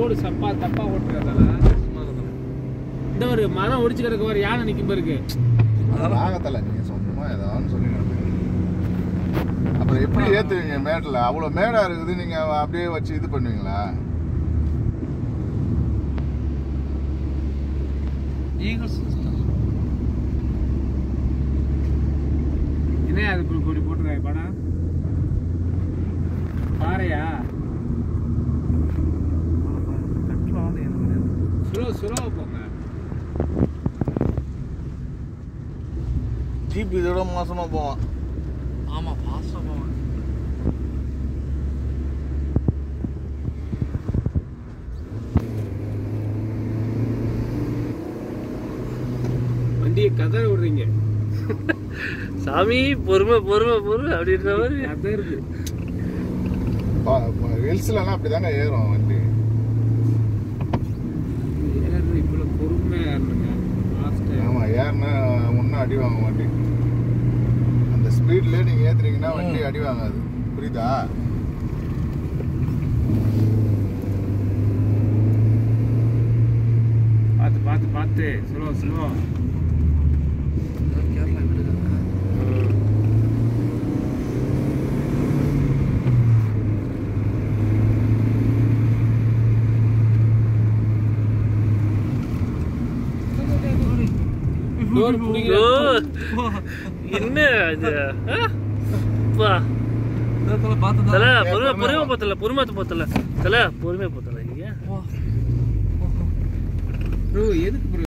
Road சப்பா தப்பா ஓட்டுறதால இந்த ஒரு மரம் ஒடிச்சு கிடக்க ஒரு யானை நிக்கும் இருக்கு நாகத்தல நீங்க சொந்தமா ஏதாவது சொல்லி அப்புறம் எப்படி ஏத்துவீங்க மேட்டில் அவ்வளோ மேடா இருக்குது நீங்க அப்படியே வச்சு இது பண்ணுவீங்களா என்ன அது இப்படி இப்படி போட்டுருக்காங்க படம் பாறையா ஸ்லோ ஸ்லோவா போங்க ஜீப் இதோட மோசமா போவான் ஆமா ஃபாஸ்டா போவேன் வண்டியை கதற விடுறீங்க சாமி பொறுமை பொறுமை பொறுமை அப்படின்ற மாதிரி கதறுது ஹில்ஸ்லலாம் அப்படி தானே ஏறும் வண்டி ஏறது இவ்வளவு பொறுமையா இருந்துங்க லாஸ்ட் ஆமா ஏறினா ஒன்றும் அடி வாங்கும் வண்டி அந்த ஸ்பீட்ல நீங்க ஏத்துறீங்கன்னா வண்டி அடி வாங்காது புரியுதா பார்த்து பார்த்து பார்த்து ஸ்லோ ஸ்லோ கேரளா விடுங்க டோர் ஓ பிடிக்கல என்ன இது ஆ? அப்பா. பார்த்ததா தல பொறுமை பொறுமை போத்தல பொறுமை போத்தல தல பொறுமை போத்தல நீங்க ப்ரோ எதுக்கு ப்ரோ